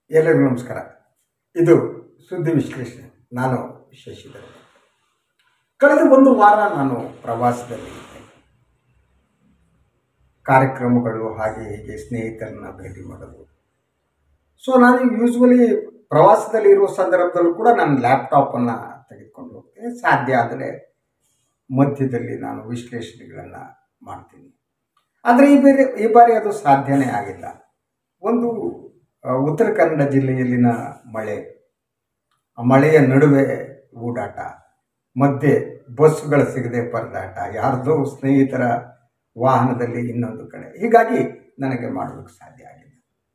ಎಲ್ಲರಿಗೂ ನಮಸ್ಕಾರ ಇದು ಸುದ್ದಿ ವಿಶ್ಲೇಷಣೆ ನಾನು ಶಶಿಧರ್ ಕಳೆದ ಒಂದು ವಾರ ನಾನು ಪ್ರವಾಸದಲ್ಲಿ ಇದ್ದೆ ಕಾರ್ಯಕ್ರಮಗಳು ಹಾಗೆ ಹೀಗೆ ಸ್ನೇಹಿತರನ್ನ ಭೇಟಿ ಮಾಡೋದು ಸೊ ನಾನು ಯೂಶ್ವಲಿ ಪ್ರವಾಸದಲ್ಲಿ ಇರುವ ಸಂದರ್ಭದಲ್ಲೂ ಕೂಡ ನಾನು ಲ್ಯಾಪ್ಟಾಪನ್ನು ತೆಗೆದುಕೊಂಡು ಹೋಗ್ತೇನೆ ಸಾಧ್ಯ ಆದರೆ ಮಧ್ಯದಲ್ಲಿ ನಾನು ವಿಶ್ಲೇಷಣೆಗಳನ್ನು ಮಾಡ್ತೀನಿ ಆದರೆ ಈ ಬೇರೆ ಈ ಬಾರಿ ಅದು ಸಾಧ್ಯನೇ ಆಗಿಲ್ಲ ಒಂದು ಆ, ಉತ್ತರ ಕನ್ನಡ ಜಿಲ್ಲೆಯಲ್ಲಿನ ಮಳೆ ಆ ಮಳೆಯ ನಡುವೆ ಓಡಾಟ ಮಧ್ಯೆ ಬಸ್ಸುಗಳು ಸಿಗದೆ ಪರದಾಟ ಯಾರ್ದೋ ಸ್ನೇಹಿತರ ವಾಹನದಲ್ಲಿ ಇನ್ನೊಂದು ಕಡೆ ಹೀಗಾಗಿ ನನಗೆ ಮಾಡೋದಕ್ಕೆ ಸಾಧ್ಯ ಆಗಿಲ್ಲ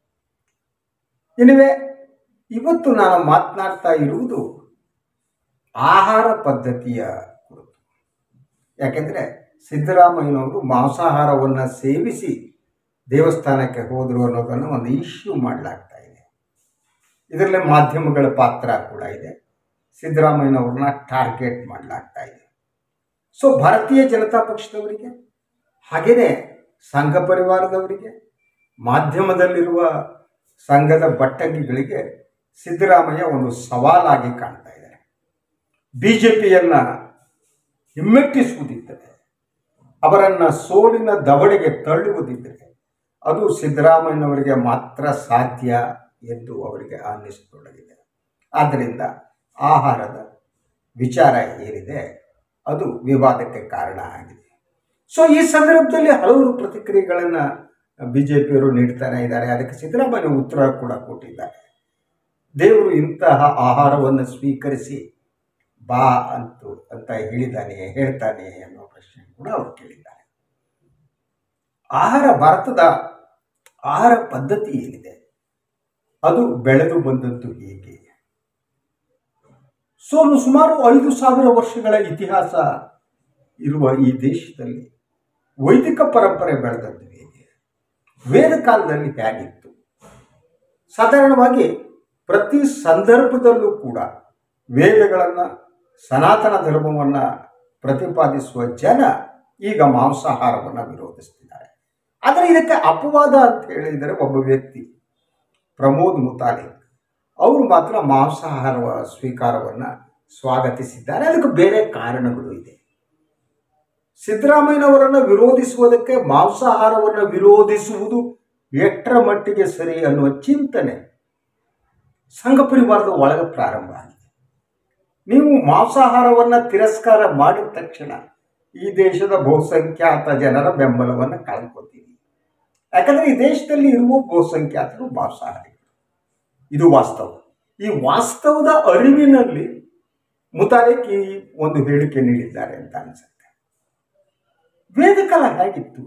ಇನಿವೆ ಇವತ್ತು ನಾನು ಮಾತನಾಡ್ತಾ ಇರುವುದು ಆಹಾರ ಪದ್ಧತಿಯ ಕುರಿತು ಯಾಕೆಂದರೆ ಸಿದ್ದರಾಮಯ್ಯನವರು ಮಾಂಸಾಹಾರವನ್ನು ಸೇವಿಸಿ ದೇವಸ್ಥಾನಕ್ಕೆ ಹೋದರು ಅನ್ನೋದನ್ನು ಒಂದು ಇಶ್ಯೂ ಮಾಡಲಾಗ್ತಾ ಇದೆ ಇದರಲ್ಲಿ ಮಾಧ್ಯಮಗಳ ಪಾತ್ರ ಕೂಡ ಇದೆ ಸಿದ್ದರಾಮಯ್ಯನವ್ರನ್ನ ಟಾರ್ಗೆಟ್ ಮಾಡಲಾಗ್ತಾ ಇದೆ ಸೊ ಭಾರತೀಯ ಜನತಾ ಪಕ್ಷದವರಿಗೆ ಹಾಗೆಯೇ ಸಂಘ ಪರಿವಾರದವರಿಗೆ ಮಾಧ್ಯಮದಲ್ಲಿರುವ ಸಂಘದ ಬಟ್ಟಂಗಿಗಳಿಗೆ ಸಿದ್ದರಾಮಯ್ಯ ಒಂದು ಸವಾಲಾಗಿ ಕಾಣ್ತಾ ಇದ್ದಾರೆ ಬಿ ಜೆ ಪಿಯನ್ನು ಹಿಮ್ಮೆಟ್ಟಿಸುವುದಿದ್ದರೆ ಅವರನ್ನು ಸೋಲಿನ ದವಡೆಗೆ ತಳ್ಳುವುದಿದ್ದರೆ ಅದು ಸಿದ್ದರಾಮಯ್ಯನವರಿಗೆ ಮಾತ್ರ ಸಾಧ್ಯ ಎಂದು ಅವರಿಗೆ ಅನ್ನಿಸತೊಡಗಿದೆ ಆದ್ದರಿಂದ ಆಹಾರದ ವಿಚಾರ ಏನಿದೆ ಅದು ವಿವಾದಕ್ಕೆ ಕಾರಣ ಆಗಿದೆ ಸೊ ಈ ಸಂದರ್ಭದಲ್ಲಿ ಹಲವರು ಪ್ರತಿಕ್ರಿಯೆಗಳನ್ನು ಬಿ ಜೆ ಪಿಯವರು ನೀಡ್ತಾನೆ ಇದ್ದಾರೆ ಅದಕ್ಕೆ ಸಿದ್ದರಾಮಯ್ಯ ಉತ್ತರ ಕೂಡ ಕೊಟ್ಟಿದ್ದಾರೆ ದೇವರು ಇಂತಹ ಆಹಾರವನ್ನು ಸ್ವೀಕರಿಸಿ ಬಾ ಅಂತು ಅಂತ ಹೇಳಿದ್ದಾನೆ ಹೇಳ್ತಾನೆ ಅನ್ನೋ ಪ್ರಶ್ನೆ ಕೂಡ ಅವರು ಕೇಳಿದ್ದಾರೆ ಆಹಾರ ಭಾರತದ ಆಹಾರ ಪದ್ಧತಿ ಏನಿದೆ ಅದು ಬೆಳೆದು ಬಂದದ್ದು ಹೇಗೆ ಸೊ ಸುಮಾರು ಐದು ಸಾವಿರ ವರ್ಷಗಳ ಇತಿಹಾಸ ಇರುವ ಈ ದೇಶದಲ್ಲಿ ವೈದಿಕ ಪರಂಪರೆ ಬೆಳೆದದ್ದು ಹೇಗೆ ವೇದ ಕಾಲದಲ್ಲಿ ಹೇಗಿತ್ತು ಸಾಧಾರಣವಾಗಿ ಪ್ರತಿ ಸಂದರ್ಭದಲ್ಲೂ ಕೂಡ ವೇದಗಳನ್ನು ಸನಾತನ ಧರ್ಮವನ್ನು ಪ್ರತಿಪಾದಿಸುವ ಜನ ಈಗ ಮಾಂಸಾಹಾರವನ್ನು ವಿರೋಧಿಸ್ತಿದ್ದಾರೆ ಆದರೆ ಇದಕ್ಕೆ ಅಪವಾದ ಅಂತ ಹೇಳಿದರೆ ಒಬ್ಬ ವ್ಯಕ್ತಿ ಪ್ರಮೋದ್ ಮುತಾಲಿಕ್ ಅವರು ಮಾತ್ರ ಮಾಂಸಾಹಾರ ಸ್ವೀಕಾರವನ್ನು ಸ್ವಾಗತಿಸಿದ್ದಾರೆ ಅದಕ್ಕೆ ಬೇರೆ ಕಾರಣಗಳು ಇದೆ ಸಿದ್ದರಾಮಯ್ಯನವರನ್ನು ವಿರೋಧಿಸುವುದಕ್ಕೆ ಮಾಂಸಾಹಾರವನ್ನು ವಿರೋಧಿಸುವುದು ಎಷ್ಟರ ಮಟ್ಟಿಗೆ ಸರಿ ಅನ್ನುವ ಚಿಂತನೆ ಸಂಘ ಪರಿವಾರದ ಒಳಗೆ ಪ್ರಾರಂಭ ಆಗಿದೆ ನೀವು ಮಾಂಸಾಹಾರವನ್ನು ತಿರಸ್ಕಾರ ಮಾಡಿದ ತಕ್ಷಣ ಈ ದೇಶದ ಬಹುಸಂಖ್ಯಾತ ಜನರ ಬೆಂಬಲವನ್ನು ಕಳ್ಕೊತೀವಿ ಯಾಕಂದರೆ ಈ ದೇಶದಲ್ಲಿ ಇರುವ ಬಹುಸಂಖ್ಯಾತರು ಮಾಂಸಾಹಾರಿಗಳು ಇದು ವಾಸ್ತವ ಈ ವಾಸ್ತವದ ಅರಿವಿನಲ್ಲಿ ಮುತಾಲಿಕ್ ಈ ಒಂದು ಹೇಳಿಕೆ ನೀಡಿದ್ದಾರೆ ಅಂತ ಅನಿಸುತ್ತೆ ವೇದಕಾಲ ಹೇಗಿತ್ತು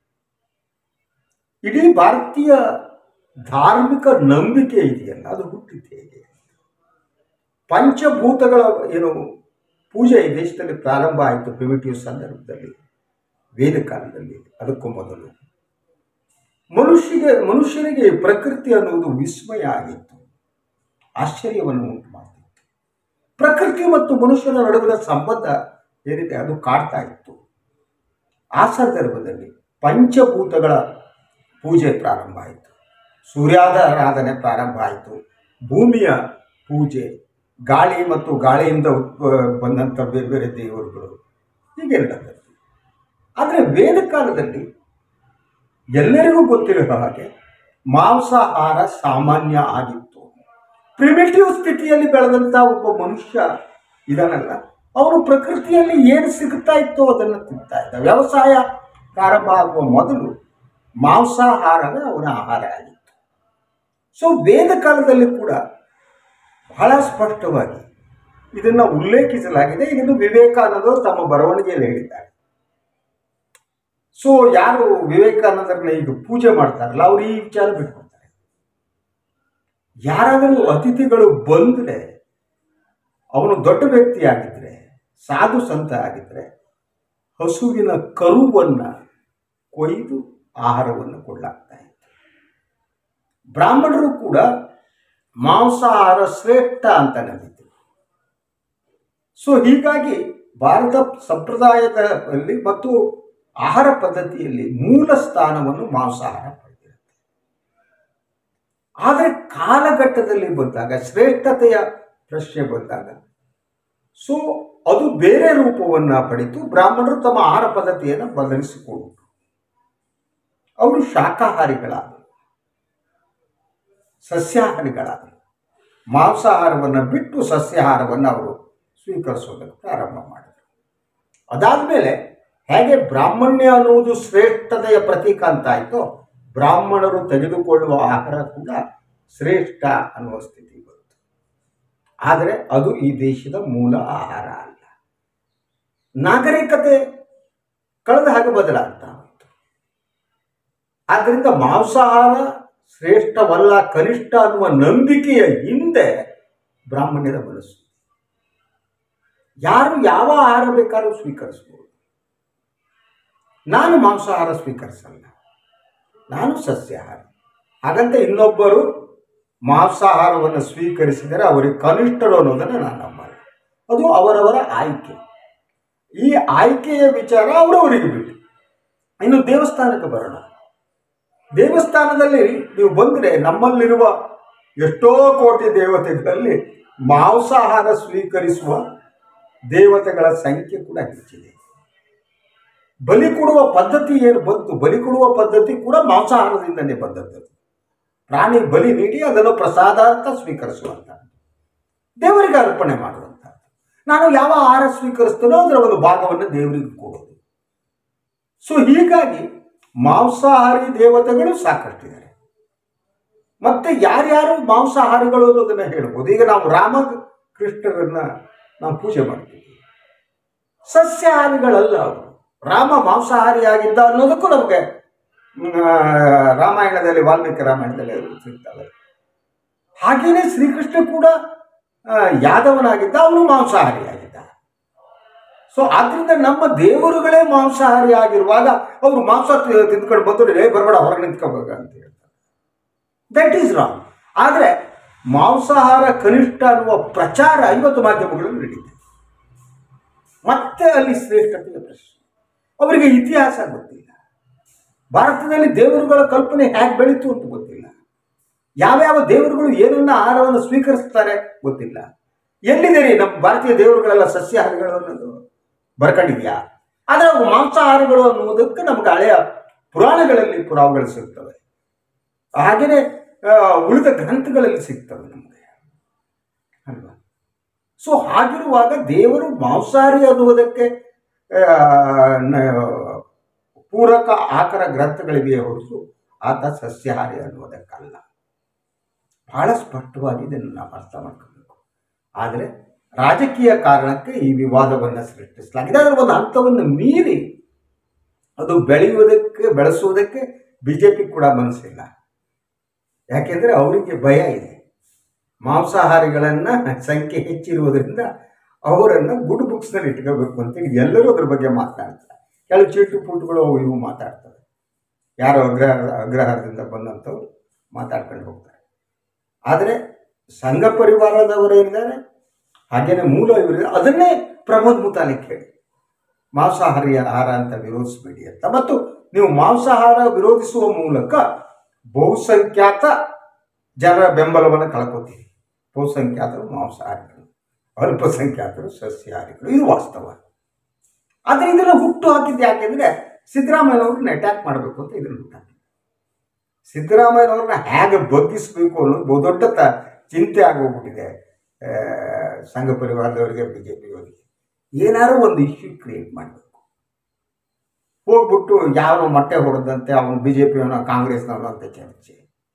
ಇಡೀ ಭಾರತೀಯ ಧಾರ್ಮಿಕ ನಂಬಿಕೆ ಇದೆಯಲ್ಲ ಅದು ಹುಟ್ಟಿದ್ದು ಹೇಗೆ ಪಂಚಭೂತಗಳ ಏನು ಪೂಜೆ ಈ ದೇಶದಲ್ಲಿ ಪ್ರಾರಂಭ ಆಯಿತು ಪ್ರಿಮಿಟಿವ್ ಸಂದರ್ಭದಲ್ಲಿ ವೇದಕಾಲದಲ್ಲಿ ಅದಕ್ಕೂ ಮೊದಲು ಮನುಷ್ಯಗೆ ಮನುಷ್ಯನಿಗೆ ಪ್ರಕೃತಿ ಅನ್ನುವುದು ವಿಸ್ಮಯ ಆಗಿತ್ತು ಆಶ್ಚರ್ಯವನ್ನು ಉಂಟು ಮಾಡ್ತಿತ್ತು ಪ್ರಕೃತಿ ಮತ್ತು ಮನುಷ್ಯನ ನಡುವಿನ ಸಂಬಂಧ ಏನಿದೆ ಅದು ಕಾಡ್ತಾ ಇತ್ತು ಆ ಸಂದರ್ಭದಲ್ಲಿ ಪಂಚಭೂತಗಳ ಪೂಜೆ ಪ್ರಾರಂಭ ಆಯಿತು ಸೂರ್ಯಾದ ಆರಾಧನೆ ಪ್ರಾರಂಭ ಆಯಿತು ಭೂಮಿಯ ಪೂಜೆ ಗಾಳಿ ಮತ್ತು ಗಾಳಿಯಿಂದ ಉತ್ಪ ಬಂದಂಥ ಬೇರೆ ಬೇರೆ ದೇವರುಗಳು ಹೀಗೆ ನಡೆದದ್ದು ಆದರೆ ವೇದ ಕಾಲದಲ್ಲಿ ಎಲ್ಲರಿಗೂ ಗೊತ್ತಿರೋ ಹಾಗೆ ಮಾಂಸಾಹಾರ ಸಾಮಾನ್ಯ ಆಗಿತ್ತು ಪ್ರಿಮಿಟಿವ್ ಸ್ಥಿತಿಯಲ್ಲಿ ಬೆಳೆದಂಥ ಒಬ್ಬ ಮನುಷ್ಯ ಇದನ್ನಲ್ಲ ಅವನು ಪ್ರಕೃತಿಯಲ್ಲಿ ಏನು ಸಿಗುತ್ತಾ ಇತ್ತೋ ಅದನ್ನು ತಿಂತಾ ಇದ್ದ ವ್ಯವಸಾಯ ಪ್ರಾರಂಭ ಆಗುವ ಮೊದಲು ಮಾಂಸಾಹಾರವೇ ಅವನ ಆಹಾರ ಆಗಿತ್ತು ಸೊ ವೇದ ಕಾಲದಲ್ಲಿ ಕೂಡ ಬಹಳ ಸ್ಪಷ್ಟವಾಗಿ ಇದನ್ನು ಉಲ್ಲೇಖಿಸಲಾಗಿದೆ ಇದನ್ನು ವಿವೇಕಾನಂದರು ತಮ್ಮ ಬರವಣಿಗೆಯಲ್ಲಿ ಹೇಳಿದ್ದಾರೆ ಸೊ ಯಾರು ವಿವೇಕಾನಂದರನ್ನ ಈಗ ಪೂಜೆ ಮಾಡ್ತಾರಲ್ಲ ಅವ್ರು ಈ ವಿಚಾರ ಬಿಟ್ಕೊಡ್ತಾರೆ ಯಾರಾದರೂ ಅತಿಥಿಗಳು ಬಂದರೆ ಅವನು ದೊಡ್ಡ ವ್ಯಕ್ತಿ ಆಗಿದ್ದರೆ ಸಾಧು ಸಂತ ಆಗಿದ್ದರೆ ಹಸುವಿನ ಕರುವನ್ನು ಕೊಯ್ದು ಆಹಾರವನ್ನು ಕೊಡಲಾಗ್ತಾ ಇತ್ತು ಬ್ರಾಹ್ಮಣರು ಕೂಡ ಮಾಂಸಾಹಾರ ಶ್ರೇಷ್ಠ ಅಂತ ನಂಬಿದ್ರು ಸೊ ಹೀಗಾಗಿ ಭಾರತ ಸಂಪ್ರದಾಯದಲ್ಲಿ ಮತ್ತು ಆಹಾರ ಪದ್ಧತಿಯಲ್ಲಿ ಮೂಲ ಸ್ಥಾನವನ್ನು ಮಾಂಸಾಹಾರ ಪಡೆದಿರುತ್ತೆ ಆದರೆ ಕಾಲಘಟ್ಟದಲ್ಲಿ ಬಂದಾಗ ಶ್ರೇಷ್ಠತೆಯ ಪ್ರಶ್ನೆ ಬಂದಾಗ ಸೊ ಅದು ಬೇರೆ ರೂಪವನ್ನು ಪಡೆದು ಬ್ರಾಹ್ಮಣರು ತಮ್ಮ ಆಹಾರ ಪದ್ಧತಿಯನ್ನು ಬದಲಿಸಿಕೊಂಡರು ಅವರು ಶಾಕಾಹಾರಿಗಳಾದರು ಸಸ್ಯಾಹಾರಿಗಳಾದರು ಮಾಂಸಾಹಾರವನ್ನು ಬಿಟ್ಟು ಸಸ್ಯಾಹಾರವನ್ನು ಅವರು ಸ್ವೀಕರಿಸೋದಕ್ಕೆ ಪ್ರಾರಂಭ ಮಾಡಿದರು ಅದಾದಮೇಲೆ ಹೇಗೆ ಬ್ರಾಹ್ಮಣ್ಯ ಅನ್ನುವುದು ಶ್ರೇಷ್ಠತೆಯ ಪ್ರತೀಕ ಅಂತ ಆಯಿತು ಬ್ರಾಹ್ಮಣರು ತೆಗೆದುಕೊಳ್ಳುವ ಆಹಾರ ಕೂಡ ಶ್ರೇಷ್ಠ ಅನ್ನುವ ಸ್ಥಿತಿ ಬಂತು ಆದರೆ ಅದು ಈ ದೇಶದ ಮೂಲ ಆಹಾರ ಅಲ್ಲ ನಾಗರಿಕತೆ ಕಳೆದ ಹಾಗೆ ಬದಲಾಗ್ತಾ ಹೋಯಿತು ಆದ್ದರಿಂದ ಮಾಂಸಾಹಾರ ಶ್ರೇಷ್ಠವಲ್ಲ ಕನಿಷ್ಠ ಅನ್ನುವ ನಂಬಿಕೆಯ ಹಿಂದೆ ಬ್ರಾಹ್ಮಣ್ಯದ ಮನಸ್ಸು ಯಾರು ಯಾವ ಆಹಾರ ಬೇಕಾದ್ರೂ ಸ್ವೀಕರಿಸ್ಬೋದು ನಾನು ಮಾಂಸಾಹಾರ ಸ್ವೀಕರಿಸಲ್ಲ ನಾನು ಸಸ್ಯಾಹಾರ ಹಾಗಂತ ಇನ್ನೊಬ್ಬರು ಮಾಂಸಾಹಾರವನ್ನು ಸ್ವೀಕರಿಸಿದರೆ ಅವರಿಗೆ ಕನಿಷ್ಠರು ಅನ್ನೋದನ್ನು ನಾನು ನಂಬಲ್ಲ ಅದು ಅವರವರ ಆಯ್ಕೆ ಈ ಆಯ್ಕೆಯ ವಿಚಾರ ಅವರವರಿಗೆ ಬಿಟ್ಟು ಇನ್ನು ದೇವಸ್ಥಾನಕ್ಕೆ ಬರೋಣ ದೇವಸ್ಥಾನದಲ್ಲಿ ನೀವು ಬಂದರೆ ನಮ್ಮಲ್ಲಿರುವ ಎಷ್ಟೋ ಕೋಟಿ ದೇವತೆಗಳಲ್ಲಿ ಮಾಂಸಾಹಾರ ಸ್ವೀಕರಿಸುವ ದೇವತೆಗಳ ಸಂಖ್ಯೆ ಕೂಡ ಹೆಚ್ಚಿದೆ ಬಲಿ ಕೊಡುವ ಪದ್ಧತಿ ಏನು ಬಂತು ಬಲಿ ಕೊಡುವ ಪದ್ಧತಿ ಕೂಡ ಮಾಂಸಾಹಾರದಿಂದಲೇ ಬಂದದ್ದು ಪ್ರಾಣಿ ಬಲಿ ನೀಡಿ ಅದನ್ನು ಪ್ರಸಾದ ಅಂತ ಸ್ವೀಕರಿಸುವಂಥದ್ದು ದೇವರಿಗೆ ಅರ್ಪಣೆ ಮಾಡುವಂಥದ್ದು ನಾನು ಯಾವ ಆಹಾರ ಸ್ವೀಕರಿಸ್ತೇನೋ ಅದರ ಒಂದು ಭಾಗವನ್ನು ದೇವರಿಗೆ ಕೊಡೋದು ಸೊ ಹೀಗಾಗಿ ಮಾಂಸಾಹಾರಿ ದೇವತೆಗಳು ಸಾಕಷ್ಟಿದ್ದಾರೆ ಮತ್ತೆ ಯಾರ್ಯಾರು ಮಾಂಸಾಹಾರಿಗಳು ಅನ್ನೋದನ್ನ ಹೇಳ್ಬೋದು ಈಗ ನಾವು ರಾಮ ಕೃಷ್ಣರನ್ನ ನಾವು ಪೂಜೆ ಮಾಡ್ತೀವಿ ಸಸ್ಯಾಹಾರಿಗಳಲ್ಲ ಅವರು ರಾಮ ಮಾಂಸಾಹಾರಿಯಾಗಿದ್ದ ಅನ್ನೋದಕ್ಕೂ ನಮಗೆ ಮ್, ಆ, ರಾಮಾಯಣದಲ್ಲಿ ವಾಲ್ಮೀಕಿ ರಾಮಾಯಣದಲ್ಲಿ ಅದು ಸಿಗ್ತವೆ ಹಾಗೇನೆ ಶ್ರೀಕೃಷ್ಣ ಕೂಡ ಆ, ಯಾದವನಾಗಿದ್ದ ಅವನು ಮಾಂಸಾಹಾರಿಯಾಗಿದ್ದ ಸೊ ಆದ್ರಿಂದ ನಮ್ಮ ದೇವರುಗಳೇ ಮಾಂಸಾಹಾರಿ ಆಗಿರುವಾಗ ಅವರು ಮಾಂಸ ತಿ- ತಿಂದ್ಕೊಂಡು ಬಂದು ಏ ಬರಬೇಡ ಹೊರಗೆ ನಿಂತ್ಕೋಬೇಕ ಅಂತ ಹೇಳ್ತಾರೆ ದಟ್ ಈಸ್ ರಾಂಗ್ ಆದರೆ ಮಾಂಸಾಹಾರ ಕನಿಷ್ಠ ಅನ್ನುವ ಪ್ರಚಾರ ಐವತ್ತು ಮಾಧ್ಯಮಗಳಲ್ಲಿ ನಡೀತಿದೆ ಮತ್ತೆ ಅಲ್ಲಿ ಶ್ರೇಷ್ಠತೆಯ ಪ್ರಶ್ನೆ ಅವರಿಗೆ ಇತಿಹಾಸ ಗೊತ್ತಿಲ್ಲ ಭಾರತದಲ್ಲಿ ದೇವರುಗಳ ಕಲ್ಪನೆ ಹೇಗೆ ಬೆಳೀತು ಅಂತ ಗೊತ್ತಿಲ್ಲ ಯಾವ್ಯಾವ ದೇವರುಗಳು ಏನನ್ನ ಆಹಾರವನ್ನು ಸ್ವೀಕರಿಸ್ತಾರೆ ಗೊತ್ತಿಲ್ಲ ಎಲ್ಲಿದೆ ರೀ ನಮ್ಮ ಭಾರತೀಯ ದೇವರುಗಳೆಲ್ಲ ಸಸ್ಯಾಹಾರಿಗಳು ಅನ್ನೋದು ಬರ್ಕೊಂಡಿದ್ಯಾ ಆದರೆ ಅವು ಮಾಂಸಾಹಾರಿಗಳು ಅನ್ನುವುದಕ್ಕೆ ನಮ್ಗೆ ಹಳೆಯ ಪುರಾಣಗಳಲ್ಲಿ ಪುರಾವೆಗಳು ಸಿಗ್ತವೆ ಹಾಗೆಯೇ ಆ, ಉಳಿದ ಗ್ರಂಥಗಳಲ್ಲಿ ಸಿಗ್ತವೆ ನಮಗೆ ಅಲ್ವಾ ಸೊ ಹಾಗಿರುವಾಗ ದೇವರು ಮಾಂಸಾಹಾರಿ ಅನ್ನುವುದಕ್ಕೆ ಆ, ನ- ಪೂರಕ ಆಕರ ಗ್ರಂಥಗಳಿವೆಯೇ ಹೊರತು ಆತ ಸಸ್ಯಾಹಾರಿ ಅನ್ನುವುದಕ್ಕಲ್ಲ ಬಹಳ ಸ್ಪಷ್ಟವಾಗಿ ಇದನ್ನು ನಾವು ಅರ್ಥ ಮಾಡ್ಕೋಬೇಕು ಆದರೆ ರಾಜಕೀಯ ಕಾರಣಕ್ಕೆ ಈ ವಿವಾದವನ್ನು ಸೃಷ್ಟಿಸಲಾಗಿದೆ ಅದರ ಒಂದು ಹಂತವನ್ನು ಮೀರಿ ಅದು ಬೆಳೆಯುವುದಕ್ಕೆ ಬೆಳೆಸುವುದಕ್ಕೆ ಬಿ ಜೆ ಪಿ ಕೂಡ ಮನಸ್ಸಿಲ್ಲ ಯಾಕೆಂದರೆ ಅವರಿಗೆ ಭಯ ಇದೆ ಮಾಂಸಾಹಾರಿಗಳನ್ನು ಸಂಖ್ಯೆ ಹೆಚ್ಚಿರುವುದರಿಂದ ಅವರನ್ನು ಗುಡ್ ಬುಕ್ಸ್ನಲ್ಲಿ ಇಟ್ಕೋಬೇಕು ಅಂತೇಳಿ ಎಲ್ಲರೂ ಅದ್ರ ಬಗ್ಗೆ ಮಾತನಾಡ್ತಾರೆ ಕೆಲವು ಚೀಟು ಪೂಟುಗಳು ಅವು ಇವು ಮಾತಾಡ್ತವೆ ಯಾರೋ ಅಗ್ರಹ ಅಗ್ರಹಾರದಿಂದ ಬಂದಂಥವ್ರು ಮಾತಾಡ್ಕೊಂಡು ಹೋಗ್ತಾರೆ ಆದರೆ ಸಂಘ ಪರಿವಾರದವರು ಏನಿದ್ದಾರೆ ಹಾಗೇನೆ ಮೂಲ ಇವರು ಅದನ್ನೇ ಪ್ರಮೋದ್ ಮುತಾಲಿಕ್ ಹೇಳಿ ಮಾಂಸಾಹಾರಿ ಆಹಾರ ಅಂತ ವಿರೋಧಿಸಬೇಡಿ ಅಂತ ಮತ್ತು ನೀವು ಮಾಂಸಾಹಾರ ವಿರೋಧಿಸುವ ಮೂಲಕ ಬಹುಸಂಖ್ಯಾತ ಜನರ ಬೆಂಬಲವನ್ನು ಕಳ್ಕೊತೀರಿ ಬಹುಸಂಖ್ಯಾತರು ಮಾಂಸಾಹಾರಿಗಳು ಅಲ್ಪಸಂಖ್ಯಾತರು ಸಸ್ಯಾಹಾರಿಗಳು ಇದು ವಾಸ್ತವ ಆದರೆ ಇದನ್ನು ಹುಟ್ಟು ಹಾಕಿದ್ದು ಯಾಕೆಂದರೆ ಸಿದ್ದರಾಮಯ್ಯನವ್ರನ್ನ ಅಟ್ಯಾಕ್ ಮಾಡಬೇಕು ಅಂತ ಇದನ್ನು ಹುಟ್ಟು ಹಾಕಿದ್ದು ಸಿದ್ದರಾಮಯ್ಯನವ್ರನ್ನ ಹೇಗೆ ಬಗ್ಗಿಸಬೇಕು ಅನ್ನೋದು ಬಹುದೊಡ್ಡ ತ ಚಿಂತೆ ಆಗೋಗ್ಬಿಟ್ಟಿದೆ ಆ, ಸಂಘ ಪರಿವಾರದವರಿಗೆ ಬಿ ಜೆ ಪಿಯವರಿಗೆ ಏನಾದ್ರು ಒಂದು ಇಶ್ಯೂ ಕ್ರಿಯೇಟ್ ಮಾಡಬೇಕು ಹೋಗ್ಬಿಟ್ಟು ಯಾವ ಮೊಟ್ಟೆ ಹೊಡೆದಂತೆ ಅವನು ಬಿ ಜೆ ಪಿಯವನ ಕಾಂಗ್ರೆಸ್ನವನು ಅಂತ ಚರ್ಚೆ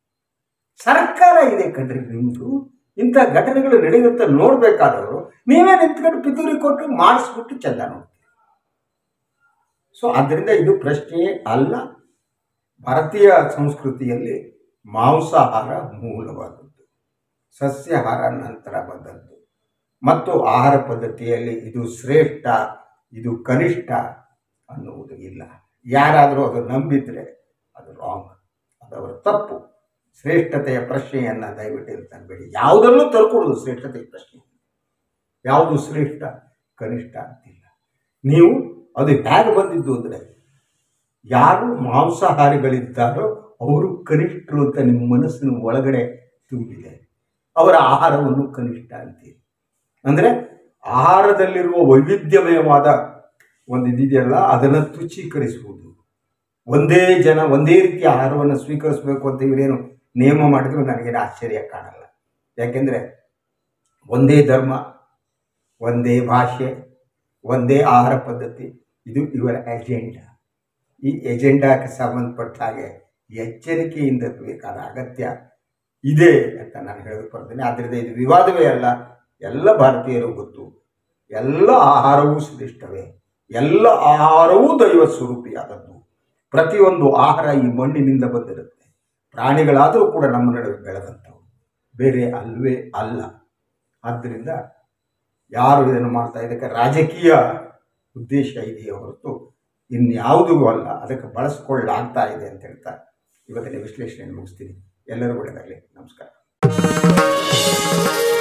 ಸರ್ಕಾರ ಇದೆ ಕಣ್ರಿ ನಿಮ್ಮದು ಇಂಥ ಘಟನೆಗಳು ನಡೆಯುತ್ತೆ ನೋಡಬೇಕಾದವರು ನೀವೇ ನಿಂತ್ಕೊಂಡು ಪಿತೂರಿ ಕೊಟ್ಟು ಮಾಡಿಸ್ಬಿಟ್ಟು ಚೆಂದ ನೋಡ್ತೀರಿ ಸೊ ಆದ್ದರಿಂದ ಇದು ಪ್ರಶ್ನೆಯೇ ಅಲ್ಲ ಭಾರತೀಯ ಸಂಸ್ಕೃತಿಯಲ್ಲಿ ಮಾಂಸಾಹಾರ ಮೂಲವಾದದ್ದು ಸಸ್ಯಾಹಾರ ನಂತರ ಬಂದದ್ದು ಮತ್ತು ಆಹಾರ ಪದ್ಧತಿಯಲ್ಲಿ ಇದು ಶ್ರೇಷ್ಠ ಇದು ಕನಿಷ್ಠ ಅನ್ನುವುದು ಇಲ್ಲ ಯಾರಾದರೂ ಅದು ನಂಬಿದರೆ ಅದು ರಾಂಗ್ ಅದು ಅವರ ತಪ್ಪು ಶ್ರೇಷ್ಠತೆಯ ಪ್ರಶ್ನೆಯನ್ನು ದಯವಿಟ್ಟು ಇಲ್ಲಿ ತರಬೇಡಿ ಯಾವುದರಲ್ಲೂ ತರ್ಕೊಡೋದು ಶ್ರೇಷ್ಠತೆಯ ಪ್ರಶ್ನೆ ಯಾವುದು ಶ್ರೇಷ್ಠ ಕನಿಷ್ಠ ಅಂತಿಲ್ಲ ನೀವು ಅದು ಹೇಗೆ ಬಂದಿದ್ದು ಅಂದರೆ ಯಾರು ಮಾಂಸಾಹಾರಿಗಳಿದ್ದಾರೋ ಅವರು ಕನಿಷ್ಠರು ಅಂತ ನಿಮ್ಮ ಮನಸ್ಸಿನ ಒಳಗಡೆ ತುಂಬಿದೆ ಅವರ ಆಹಾರವನ್ನು ಕನಿಷ್ಠ ಅಂತೀರಿ ಅಂದರೆ ಆಹಾರದಲ್ಲಿರುವ ವೈವಿಧ್ಯಮಯವಾದ ಒಂದು ಇದಿದೆಯಲ್ಲ ಅದನ್ನು ತುಚ್ಛೀಕರಿಸುವುದು ಒಂದೇ ಜನ ಒಂದೇ ರೀತಿಯ ಆಹಾರವನ್ನು ಸ್ವೀಕರಿಸಬೇಕು ಅಂತ ಇವರೇನು ನೇಮ ಮಾಡಿದ್ರು ನನಗೇನು ಆಶ್ಚರ್ಯ ಕಾಣಲ್ಲ ಯಾಕೆಂದರೆ ಒಂದೇ ಧರ್ಮ ಒಂದೇ ಭಾಷೆ ಒಂದೇ ಆಹಾರ ಪದ್ಧತಿ ಇದು ಇವರ ಎಜೆಂಡಾ ಈ ಎಜೆಂಡಾಕ್ಕೆ ಸಂಬಂಧಪಟ್ಟ ಹಾಗೆ ಎಚ್ಚರಿಕೆಯಿಂದ ಬೇಕಾದ ಅಗತ್ಯ ಇದೆ ಅಂತ ನಾನು ಹೇಳಕ್ಕೆ ಬರ್ತೇನೆ ಆದ್ದರಿಂದ ಇದು ವಿವಾದವೇ ಅಲ್ಲ ಎಲ್ಲ ಭಾರತೀಯರು ಗೊತ್ತು ಎಲ್ಲ ಆಹಾರವೂ ಶ್ರೇಷ್ಠವೇ ಎಲ್ಲ ಆಹಾರವೂ ದೈವ ಸ್ವರೂಪಿಯಾದದ್ದು ಪ್ರತಿಯೊಂದು ಆಹಾರ ಈ ಮಣ್ಣಿನಿಂದ ಬಂದಿರುತ್ತೆ ಪ್ರಾಣಿಗಳಾದರೂ ಕೂಡ ನಮ್ಮ ನಡುವೆ ಬೆಳೆದಂಥವು ಬೇರೆ ಅಲ್ವೇ ಅಲ್ಲ ಆದ್ದರಿಂದ ಯಾರು ಇದನ್ನು ಮಾಡ್ತಾ ಇದಕ್ಕೆ ರಾಜಕೀಯ ಉದ್ದೇಶ ಇದೆಯೇ ಹೊರತು ಇನ್ಯಾವುದೂ ಅಲ್ಲ ಅದಕ್ಕೆ ಬಳಸ್ಕೊಳ್ಳಾಗ್ತಾ ಇದೆ ಅಂತ ಹೇಳ್ತಾ ಇವತ್ತಿನ ವಿಶ್ಲೇಷಣೆಯನ್ನು ಮುಗಿಸ್ತೀನಿ ಎಲ್ಲರೂ ಒಳ್ಳೆಯದಾಗಲಿ ನಮಸ್ಕಾರ